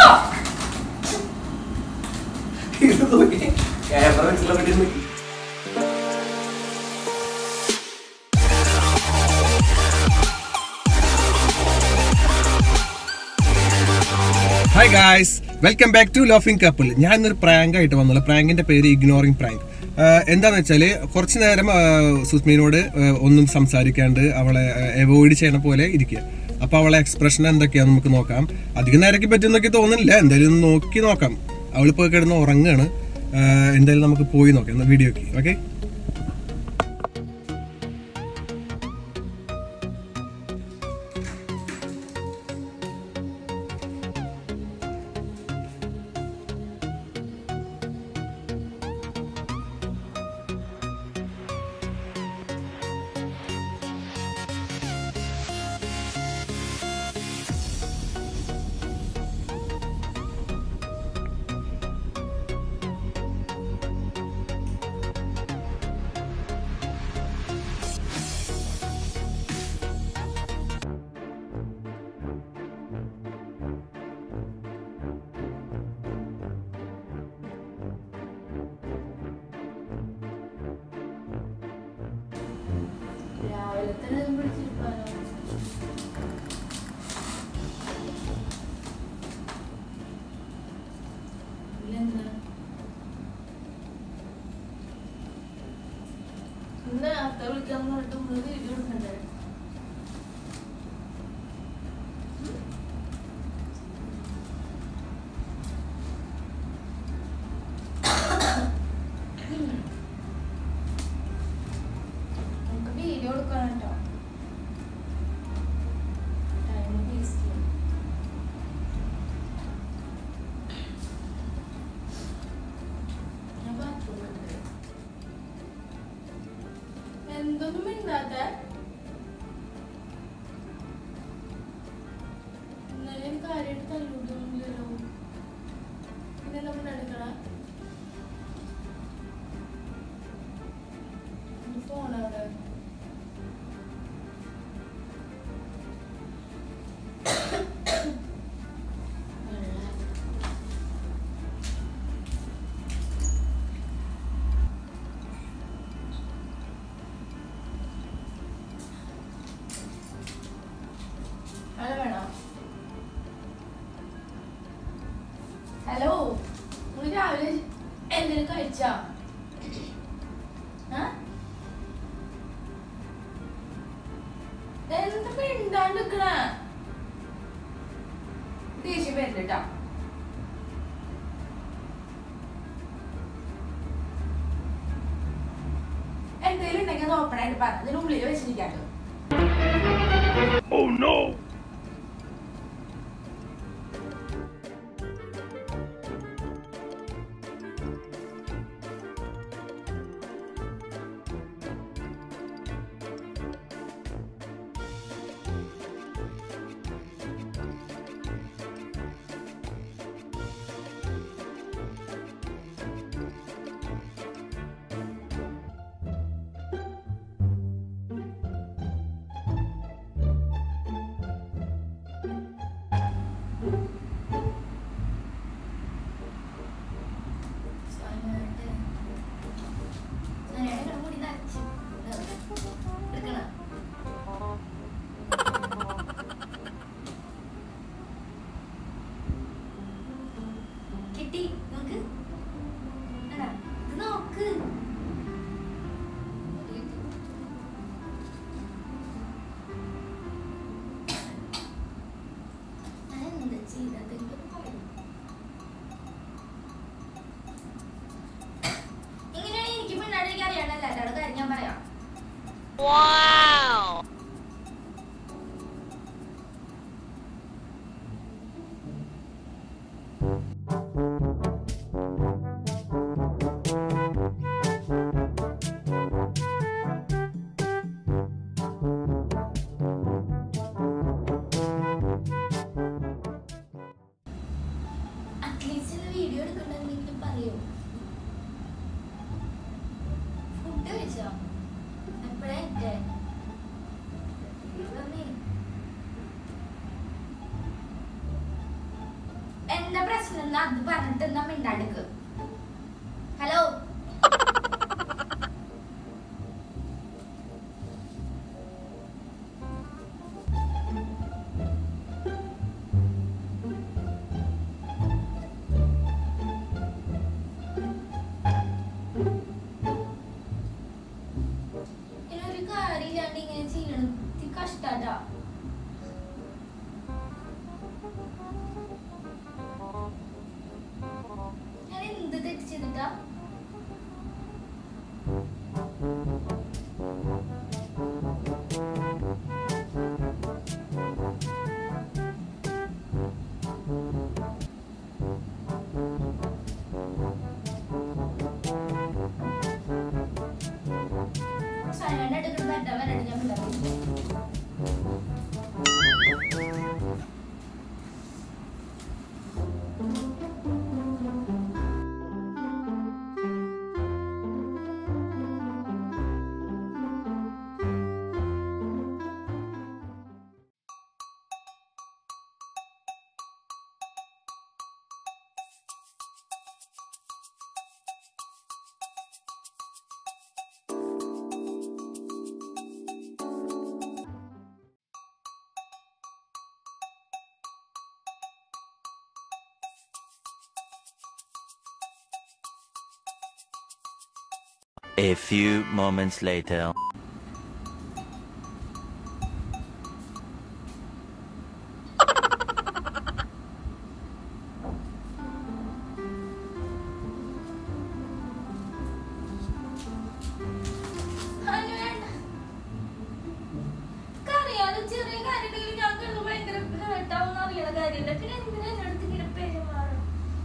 ഇത് നോക്കി ക്യാമറ വെച്ചുള്ള പറ്റി നോക്കി hi guys welcome back to laughing couple ഞാൻ ഇന്നൊരു പ്രാങ്ക് ആയിട്ട് വന്നുള്ളൂ പ്രാങ്കിന്റെ പേര് ഇഗ്നോറിംഗ് പ്രാങ്ക് എന്താന്ന് വെച്ചാല് കുറച്ചു നേരം ആ, സുസ്മീനോട് ആ, ഒന്നും സംസാരിക്കാണ്ട് അവളെ അവോയ്ഡ് ചെയ്യണ പോലെ ഇരിക്കുക അപ്പൊ അവളെ എക്സ്പ്രഷൻ എന്തൊക്കെയാന്ന് നമുക്ക് നോക്കാം അധികം നേരക്ക് പറ്റുന്നൊക്കെ തോന്നുന്നില്ല എന്തായാലും ഒന്ന് നോക്കി നോക്കാം അവളിപ്പോ കിടന്ന് ഉറങ്ങാണ് ആ, എന്തായാലും നമുക്ക് പോയി നോക്കാം എന്നാ വീഡിയോക്ക് ഓക്കെ രാവിലെ തന്നെ ഇത് പിടിച്ചിരിക്കാനോ? ഇല്ലെന്താ? ഇന്ന് അത്ത വിളിക്കാന്ന് പറഞ്ഞിട്ട് മൂന്ന് വീഡിയോ എടുക്കണ്ടേ നമുക്ക് വീഡിയോ എടുക്കണം കേട്ടോ ടൈം വേസ്റ്റ് ചെയ്യും ഞാൻ ബാത്റൂമിലുണ്ട് എന്തൊന്നും മിണ്ടാത്ത ഇന്നലെ എനിക്ക് കാര്യമായിട്ട് തല്ലൂട്ടൊന്നുമില്ലല്ലോ പിന്നെ നമ്മൾ എടുക്കണ ഫോണവിടെ ഹലോ വേണോ ഹലോ നിങ്ങൾ രാവിലെ എന്തെങ്കിലും കഴിച്ചാ ആ? എന്താ മിണ്ടാണ്ട് നിക്കണേ ദേഷ്യം വരുന്നുട്ടാ എന്തേലും ഉണ്ടെങ്കിൽ അത് ഓപ്പൺ ആയിട്ട് പറ അതിനുള്ളിൽ വെച്ചിരിക്കാട്ടോ കിട്ടി നോക്ക് എടാ, ഇത് നോക്ക് അതെന്താ ചെയ്തത് എനിക്കൊന്ന് പറയൂ. ഇങ്ങനെയാണ് എനിക്ക് പിന്നാടിക്ക് അറിയാനല്ല എല്ലാവരുടെ കാര്യം ഞാൻ പറയാം അറ്റ്ലീസ്റ്റ് ഇത് വീഡിയോ എടുക്കണ്ടെന്നെങ്കിലും പറയൂ ഫുഡ് കഴിച്ചോ എപ്പോഴാ എത്തേ മമ്മി എന്താ എന്താ പ്രശ്നം എന്നാ അത് പറഞ്ഞിട്ട് എന്നാ മിണ്ടാടുക്ക് ഹലോ ഒരു കാര്യമില്ലാണ്ട് ഇങ്ങനെ ചെയ്യണം ഇത് കഷ്ടാട്ടാ ഞാൻ എന്ത് തെറ്റ് ചെയ്തിട്ടാ സൈലന്റ് എടുക്കുന്ന ബെറ്റർ വരട്ടെ ഞാൻ വിടാം A few moments later. അതിന് വേണ്ട. കറിയാലോ ചെറിയ കാര്യത്തിൽ ഞാൻ കിടന്ന് ഭയങ്കര ഹേർട്ടാവുന്ന അറിയണ കാര്യമില്ല പിന്നെ എന്തിനാ എന്റെ അടുത്ത് ഇങ്ങനെ പെരുമാറണം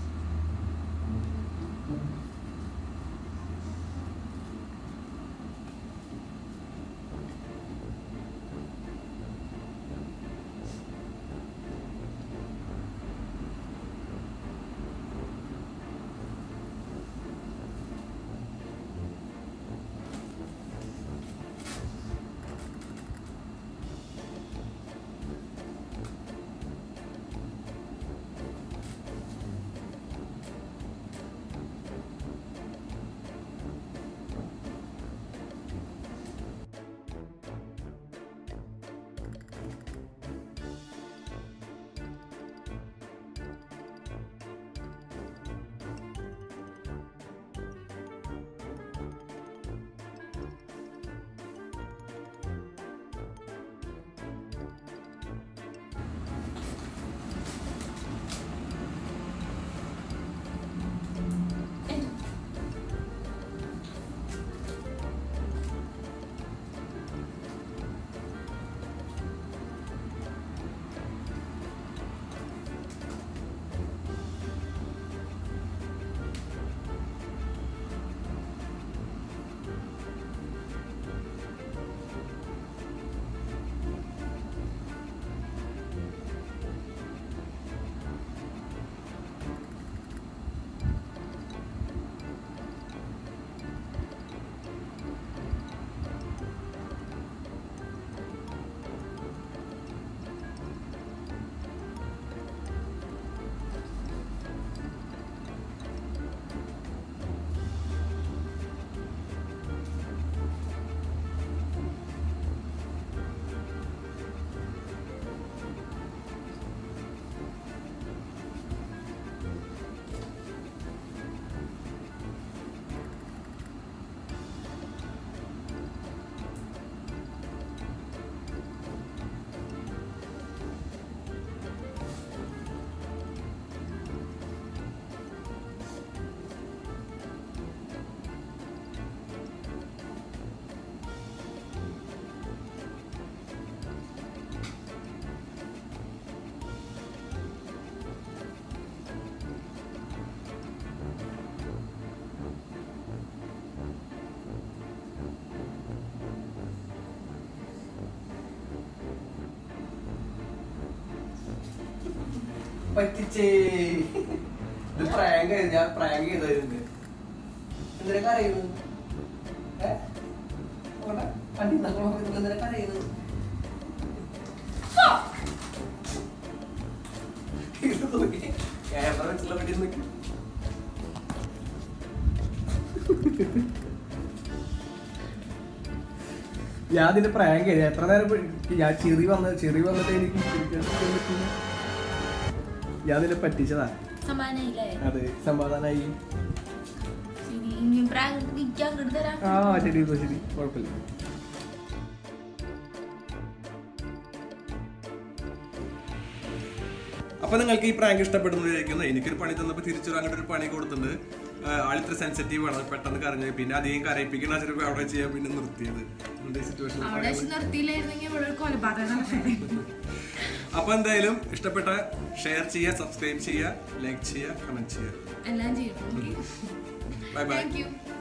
പറ്റിച്ചേ ഇത് പ്രാങ്ക് ഞാൻ പ്രാങ്ക് ചെയ്തായിരുന്നു എന്തിനാ കരയുന്നു ഏ? അവിടെ വണ്ടി നല്ലോണം പോയി എന്തിനാ കരയുന്നു ഇത് നോക്കി ക്യാമറ വെച്ചുള്ള വീഡിയോ നോക്കി ഞാൻ അതിന്റെ പ്രാങ്ക് എത്ര നേരം പോയി- ഞാൻ ചെറി വന്ന ചെറി വന്നിട്ട് എനിക്ക് ചിരിക്കാൻ പറ്റില്ല ഞാൻ അതിനെ പറ്റിച്ചതാ സമാനായില്ലേ അതെ സമാധാനായി ശരി ഇനി പ്രാങ്ക് നിൽക്കാൻ കിട്ടുതരാം ആ ശരി ഇപ്പൊ ശരി കുഴപ്പമില്ല അപ്പൊ നിങ്ങൾക്ക് ഈ പ്രാങ്ക് ഇഷ്ടപ്പെടുന്നതായിരിക്കുന്നു എനിക്കൊരു പണി തന്നപ്പോ തിരിച്ചൊരു അങ്ങോട്ട് ഒരു പണി കൊടുത്തിട്ടുണ്ട് ആളിത്ര സെൻസിറ്റീവ് ആണ് പെട്ടെന്ന് കരഞ്ഞു പിന്നെ അധികം കരയിപ്പിക്കണ ചിലപ്പോൾ അവിടെ ചെയ്യാൻ പിന്നെ നിർത്തിയത് എന്താ സിറ്റുവേഷൻ അവിടെ വെച്ച് നിർത്തിയില്ലായിരുന്നെങ്കിൽ ഇവിടെ ഒരു കൊലപാതകം നടന്നേനെ. അപ്പൊ എന്തായാലും ഇഷ്ടപ്പെട്ട ഷെയർ ചെയ്യുക സബ്സ്ക്രൈബ് ചെയ്യുക ലൈക്ക് ചെയ്യുക കമന്റ് ചെയ്യുക എല്ലാം ചെയ്യും ബൈ ബൈ താങ്ക് യു